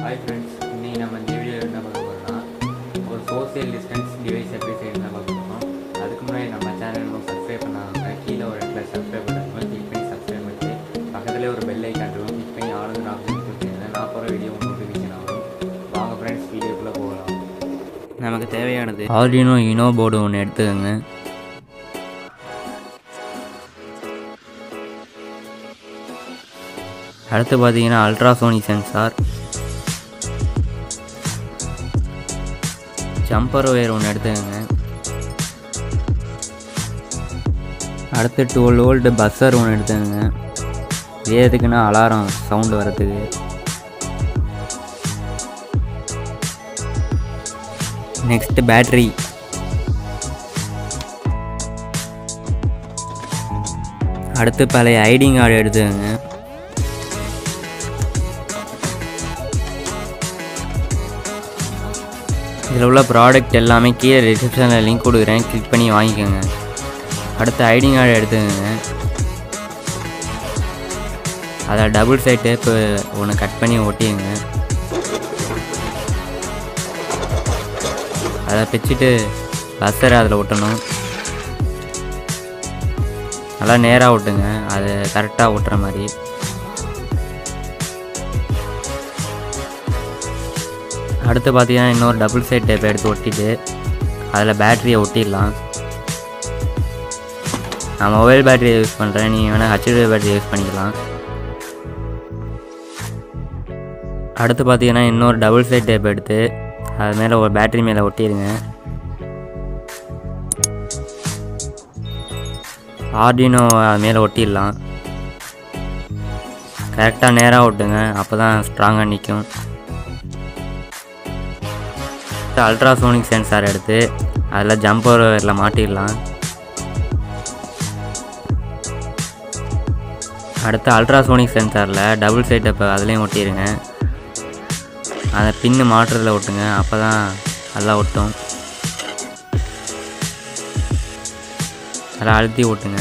hi friends இன்னைக்கு நம்ம இந்த வீடியோ என்ன பார்க்க போகிறோம்னா ஒரு சோஷியல் டிஸ்டன்ஸ் டிவைஸ் எப்படி செய்யணும் பார்க்க போகிறோம் அதுக்கு முன்னாடி நம்ம சேனல் இன்னும் சப்ஸ்கிரைப் பண்ணாங்க கீழே ஒரு இடத்துல சப்ஸ்கிரைப் பண்ணுறோம் கிளிக் பண்ணி சப்ஸ்கிரைப் பண்ணிட்டு பக்கத்துலேயே ஒரு பெல் ஐக்கான் இருக்கும் கிளிக் பண்ணி ஆளுங்க ஆப்ஷன் கொடுத்தீங்கன்னா நான் போகிற வீடியோ நோட்டிஃபிகேஷன் ஆகும் வாங்க ஃப்ரெண்ட்ஸ் வீடியோக்குள்ளே போகலாம் நமக்கு தேவையானது ஆர்டினோ இனோ போர்டு ஒன்று எடுத்துக்கோங்க அடுத்து பார்த்தீங்கன்னா அல்ட்ராசோனிக் சென்சார் ஜம்பர் ஒயர் ஒன்று எடுத்துக்கோங்க அடுத்து டுவெல் வோல்ட் பஸ்ஸர் ஒன்று எடுத்துக்கோங்க இது எதுக்குன்னா அலாரம் சவுண்டு வரத்துக்கு நெக்ஸ்ட் பேட்டரி அடுத்து பழைய ஐடி கார்டு எடுத்துக்கோங்க இதில் உள்ள ப்ராடக்ட் எல்லாமே கீழே டிஸ்கிரிப்ஷனில் லிங்க் கொடுக்குறேன் கிளிக் பண்ணி வாங்கிக்கோங்க அடுத்து ஐடி கார்டு எடுத்துக்கோங்க அதை டபுள் சைட் டேப்பு ஒன்று கட் பண்ணி ஒட்டிடுங்க அதை பிச்சுட்டு பஸ்ஸரை அதில் ஒட்டணும் நல்லா நேராக ஒட்டுங்க அது கரெக்டாக ஒட்டுற மாதிரி அடுத்து பார்த்தீங்கன்னா இன்னொரு டபுள் சைட் டேப் எடுத்து ஒட்டிட்டு அதில் பேட்டரியை ஒட்டிடலாம் நான் மொபைல் பேட்டரி யூஸ் பண்ணுறேன் நீங்கள் வேணால் ஹச்டி பேட்டரி யூஸ் பண்ணிக்கலாம் அடுத்து பார்த்தீங்கன்னா இன்னொரு டபுள் சைட் டேப் எடுத்து அது மேலே ஒரு பேட்டரி மேலே ஒட்டிடுங்க ஆர்டினோ அது மேலே ஒட்டிடலாம் கரெக்டாக நேராக ஒட்டுங்க அப்போ தான் ஸ்ட்ராங்காக நிற்கும் அல்ட்ராசோனிக் சென்சார் எடுத்து அதில் ஜம்பர் ஒயரில் மாட்டிடலாம் அடுத்து அல்ட்ராசோனிக் சென்சாரில் டபுள் சைட் இப்போ அதுலேயும் ஒட்டிடுங்க அதை பின்னு மாட்டுறதுல ஒட்டுங்க அப்போ தான் நல்லா ஒட்டும் அதில் அழுத்தி ஓட்டுங்க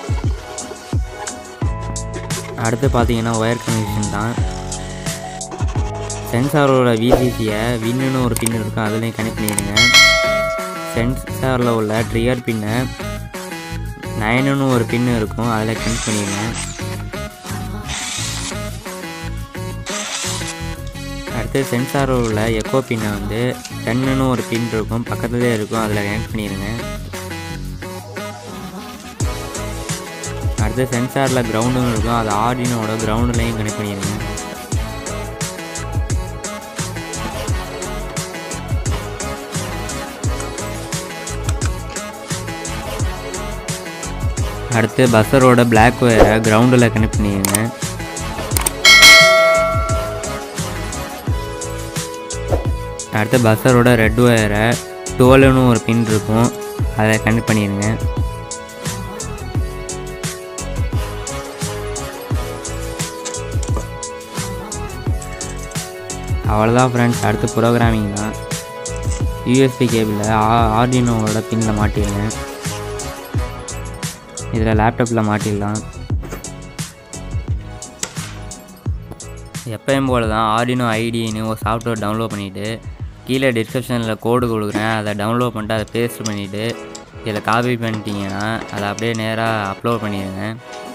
அடுத்து பார்த்தீங்கன்னா ஒயர் கனெக்ஷன் தான் சென்சாரோட விசிசியை வின்னுன்னு ஒரு பின் இருக்கும் அதுலேயும் கனெக்ட் பண்ணிடுங்க சென்சாரில் உள்ள ட்ரிகர் பின்னை நயனுன்னு ஒரு பின்னு இருக்கும் அதில் கனெக்ட் பண்ணிடுங்க அடுத்து சென்சாரில் உள்ள எக்கோ பின்னை வந்து டென்னுன்னு ஒரு பின் இருக்கும் பக்கத்துலேயே இருக்கும் அதில் கனெக்ட் பண்ணிடுங்க அடுத்து சென்சாரில் கிரவுண்டும் இருக்கும் அது ஆர்டினோட கிரவுண்டுலையும் கனெக்ட் பண்ணிடுங்க அடுத்து பஸ்ஸரோட பிளாக் ஒயரை கிரவுண்டில் கனெக்ட் பண்ணிடுங்க அடுத்து பஸ்ஸரோட ரெட் ஒயரை டுவெல்னு ஒரு பின் இருக்கும் அதை கனெக்ட் பண்ணிடுங்க அவ்வளோதான் ஃப்ரெண்ட்ஸ் அடுத்து ப்ரோக்ராமிங் தான் யூஎஸ்பி கேபிளில் ஆர்டினோவோட பின்னில் மாட்டிடுங்க இதில் லேப்டாப்பில் மாட்டிடலாம் எப்பயும் போல தான் ஆர்டினோ ஐடின்னு ஒரு சாஃப்ட்வேர் டவுன்லோட் பண்ணிவிட்டு கீழே டிஸ்கிரிப்ஷனில் கோடு கொடுக்குறேன் அதை டவுன்லோட் பண்ணிட்டு அதை பேஸ்ட் பண்ணிவிட்டு இதில் காப்பி பண்ணிட்டீங்கன்னா அதை அப்படியே நேராக அப்லோட் பண்ணிடுங்க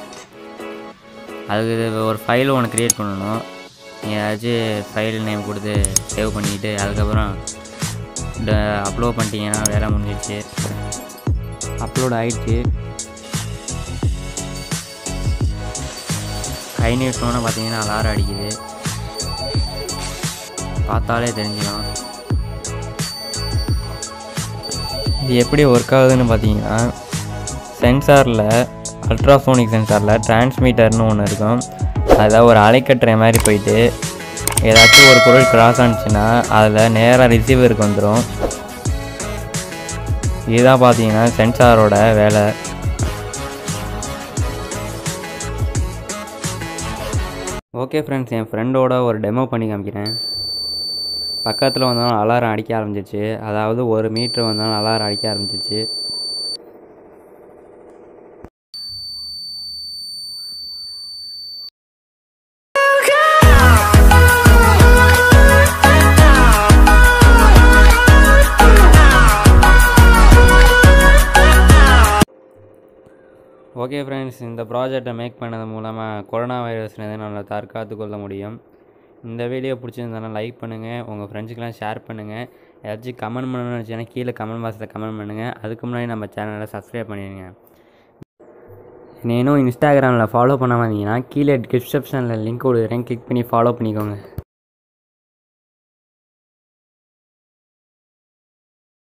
அதுக்கு ஒரு ஃபைல் ஒன்று க்ரியேட் பண்ணணும் நீங்கள் ஏதாச்சும் ஃபைல் நேம் கொடுத்து சேவ் பண்ணிக்கிட்டு அதுக்கப்புறம் அப்லோட் பண்ணிட்டீங்கன்னா வேலை முடிஞ்சிடுச்சு அப்லோட் ஆயிடுச்சு கை நீட்டோன்னு பார்த்தீங்கன்னா அலாரம் அடிக்குது பார்த்தாலே தெரிஞ்சிடும் இது எப்படி ஒர்க் ஆகுதுன்னு பார்த்தீங்கன்னா சென்சாரில் அல்ட்ராசோனிக் சென்சாரில் டிரான்ஸ்மீட்டர்னு ஒன்று இருக்கும் அதில் ஒரு அலைக்கட்டுற மாதிரி போயிட்டு ஏதாச்சும் ஒரு பொருள் கிராஸ் ஆனிச்சுன்னா அதில் நேராக ரிசீவருக்கு வந்துடும் இதுதான் பார்த்தீங்கன்னா சென்சாரோட வேலை ஓகே ஃப்ரெண்ட்ஸ் என் ஃப்ரெண்டோட ஒரு டெமோ பண்ணி காமிக்கிறேன் பக்கத்தில் வந்தாலும் அலாரம் அடிக்க ஆரம்பிச்சிச்சு அதாவது ஒரு மீட்ரு வந்தாலும் அலாரம் அடிக்க ஆரம்பிச்சிச்சு ஓகே ஃப்ரெண்ட்ஸ் இந்த ப்ராஜெக்டை மேக் பண்ணது மூலமாக கொரோனா வைரஸ்லேருந்து நம்மளை தற்காத்து கொள்ள முடியும் இந்த வீடியோ பிடிச்சிருந்தாலும் லைக் பண்ணுங்கள் உங்கள் ஃப்ரெண்ட்ஸுக்கெலாம் ஷேர் பண்ணுங்கள் ஏதாச்சும் கமெண்ட் பண்ணணும்னு நினச்சிங்கன்னா கீழே கமெண்ட் பாக்ஸில் கமெண்ட் பண்ணுங்கள் அதுக்கு முன்னாடி நம்ம சேனலை சப்ஸ்கிரைப் பண்ணிடுங்க என்னை இன்னும் இன்ஸ்டாகிராமில் ஃபாலோ பண்ண வந்தீங்கன்னா கீழே டிஸ்கிரிப்ஷனில் லிங்க் கொடுக்குறேன் கிளிக் பண்ணி ஃபாலோ பண்ணிக்கோங்க